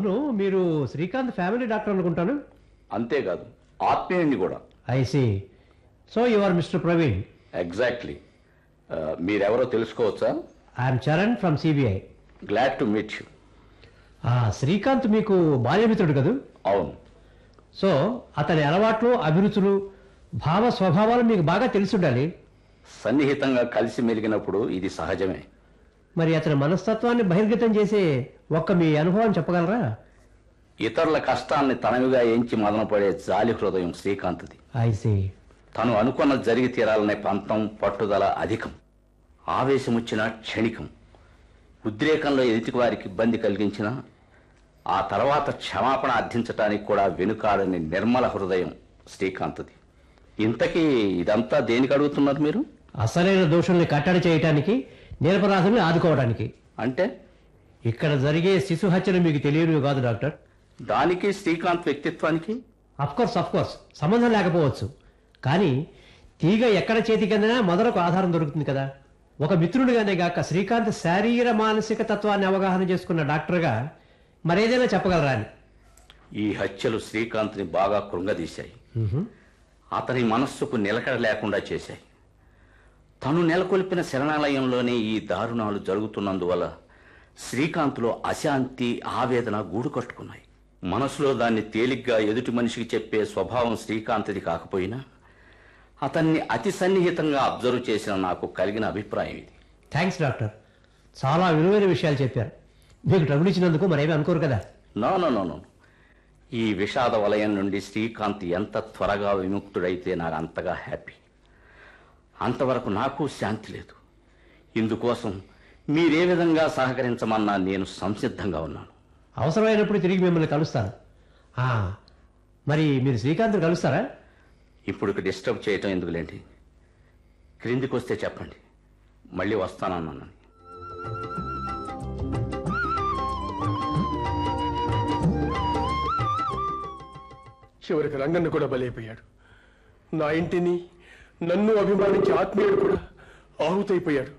అవును మీరు Srikanth family doctor అనుకుంటాను అంతేకాదు ఆత్మీయుణ్ణి కూడా I see so you are mister Praveen exactly మీరెవరో తెలుసుకోవచ్చా I'm Charan from CBI glad to meet you Srikanth మీకు బాల్యమిత్రుడు కదూ అవును సో అతని అలవాట్లు అభిరుచులు భావ స్వభావాలు మీకు బాగా తెలిసి ఉండాలి సన్నిహితంగా కలిసి మెలిగినప్పుడు ఇది సహజమే మరి అతని మనస్తత్వాన్ని బహిర్గతం చేసే ఒక్క మీ అనుభవం చెప్పగలరా ఇతరుల కష్టాల్ని తనవిగా ఎంచి మదనపడే జాలి హృదయం శ్రీకాంత్ది ఐసి తను అనుకున్నది జరిగి తీరాలనే పంతం పట్టుదల అధికం ఆవేశం వచ్చిన క్షణికం ఉద్రేకంలో ఎదుటి వారికి ఇబ్బంది కలిగించిన ఆ తర్వాత క్షమాపణ అర్థించటానికి కూడా వెనుకాడని నిర్మల హృదయం శ్రీకాంత్ది ఇంతకీ ఇదంతా దేనికి అడుగుతున్నారు మీరు అసలైన దోషుల్ని కట్టడి చేయటానికి నిరపరాధుల్ని ఆదుకోవడానికి అంటే ఇక్కడ జరిగే శిశు హత్యలు మీకు తెలియనివి కాదు డాక్టర్ దానికి శ్రీకాంత్ వ్యక్తిత్వానికి కోర్స్ కోర్స్ సంబంధం లేకపోవచ్చు కానీ తీగ ఎక్కడ చేతికందినా మొదలకు ఆధారం దొరుకుతుంది కదా ఒక మిత్రుడిగానే గాక శ్రీకాంత్ శారీర మానసిక తత్వాన్ని అవగాహన చేసుకున్న డాక్టర్గా మరేదైనా చెప్పగలరా అని ఈ హత్యలు శ్రీకాంత్ని బాగా కృంగదీశాయి అతని మనస్సుకు నిలకడ లేకుండా చేశాయి తను నెలకొల్పిన శరణాలయంలోనే ఈ దారుణాలు జరుగుతున్నందువల్ల శ్రీకాంత్లో అశాంతి ఆవేదన గూడు కట్టుకున్నాయి మనసులో దాన్ని తేలిగ్గా ఎదుటి మనిషికి చెప్పే స్వభావం శ్రీకాంత్ది కాకపోయినా అతన్ని అతి సన్నిహితంగా అబ్జర్వ్ చేసిన నాకు కలిగిన అభిప్రాయం ఇది థ్యాంక్స్ డాక్టర్ చాలా విలువైన విషయాలు చెప్పారు మీకు ట్రబుల్ ఇచ్చినందుకు మరేమీ అనుకోరు కదా నో నో నో నో ఈ విషాద వలయం నుండి శ్రీకాంత్ ఎంత త్వరగా విముక్తుడైతే నాకు అంతగా హ్యాపీ అంతవరకు నాకు శాంతి లేదు ఇందుకోసం మీరే విధంగా సహకరించమన్నా నేను సంసిద్ధంగా ఉన్నాను అవసరమైనప్పుడు తిరిగి మిమ్మల్ని కలుస్తాను ఆ, మరి మీరు శ్రీకాంత్ కలుస్తారా ఇప్పుడు ఇక డిస్టర్బ్ చేయటం ఎందుకులేండి క్రిందికి వస్తే చెప్పండి మళ్ళీ వస్తానన్నాను చివరికి రంగన్న కూడా బలైపోయాడు నా ఇంటిని నన్ను అభిమానించే ఆత్మీయుడు కూడా ఆహుతైపోయాడు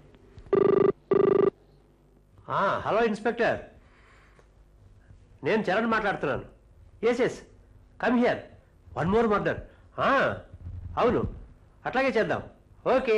ఆ, హలో ఇన్స్పెక్టర్ నేను చరణ్ మాట్లాడుతున్నాను yes yes come here one more murder అవును అట్లాగే చేద్దాం ఓకే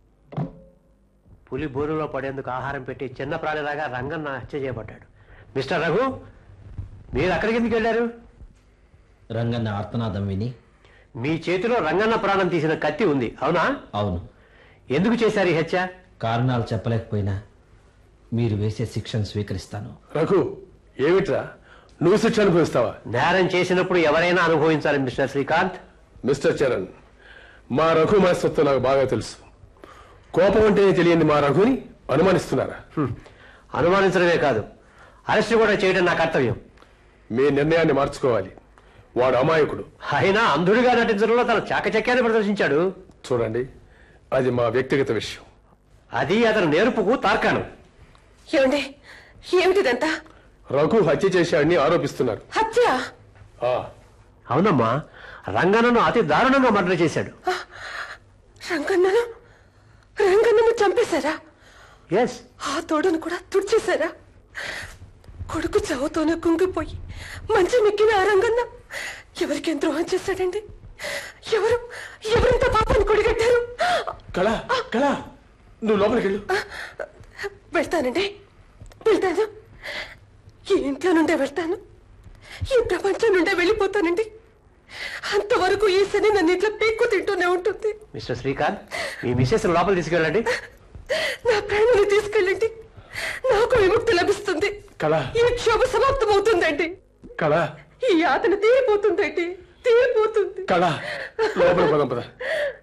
పులి బోరులో పడేందుకు ఆహారం పెట్టి చిన్న ప్రాణిలాగా రంగన్న హత్య చేయబడ్డాడు మిస్టర్ రఘు మీరు అక్కడికి ఎందుకు వెళ్ళారు రంగన్న ఆర్తనాదం విని మీ చేతిలో రంగన్న ప్రాణం తీసిన కత్తి ఉంది అవునా అవును ఎందుకు చేశారు ఈ హత్య కారణాలు చెప్పలేకపోయినా మీరు వేసే శిక్షను స్వీకరిస్తాను రఘు ఏమిట్రా నువ్వు శిక్ష అనుభవిస్తావా నేరం చేసినప్పుడు ఎవరైనా అనుభవించాలి మిస్టర్ శ్రీకాంత్ మిస్టర్ చరణ్ మా రఘు మనస్తత్వం నాకు బాగా తెలుసు కోపం అంటేనే తెలియని మా రఘుని అనుమానిస్తున్నారా హ్మ్. అనుమానించడమే కాదు అరెస్ట్ కూడా చేయడం నా కర్తవ్యం మీ నిర్ణయాన్ని మార్చుకోవాలి వాడు అమాయకుడు అయినా అంధుడిగా నటించడంలో తన చాకచక్యాన్ని ప్రదర్శించాడు చూడండి అది మా వ్యక్తిగత విషయం అది అతని నేర్పుకు తార్కాణం ఏమండి ఏమిటిదంతా రఘు హత్య చేశాడని ఆరోపిస్తున్నారు హత్య ఆ, అవునమ్మా రంగనను అతి దారుణంగా మర్డర్ చేశాడు రంగన్నను రంగన్నను చంపేశారా ఎస్ ఆ తోడను కూడా తుడిచేశారా కొడుకు చావుతోనే కుంగిపోయి మంచం ఎక్కిన ఆ రంగన్న ఎవరికేం ద్రోహం చేశాడండి ఎవరు ఎవరింత పాపాన్ని కొడిగట్టారు కళ కళ నువ్వు లోపలికి వెళ్ళు వెళ్తానండి వెళ్తాను ఈ ఇంట్లో నుండే వెళ్తాను ఈ ప్రపంచం నుండే వెళ్ళిపోతానండి అంతవరకు ఈ శని నన్ను ఇట్లా పీక్కు తింటూనే ఉంటుంది మిస్టర్ శ్రీకాంత్ మీ మిస్సెస్ లోపల తీసుకెళ్ళండి నా ప్రాణాన్ని తీసుకెళ్ళండి నాకు విముక్తి లభిస్తుంది కళ ఈ క్షోభ సమాప్తమవుతుందండి కళ ఈ యాతన తీరిపోతుందండి తీరిపోతుంది కళ లోపల పదం పద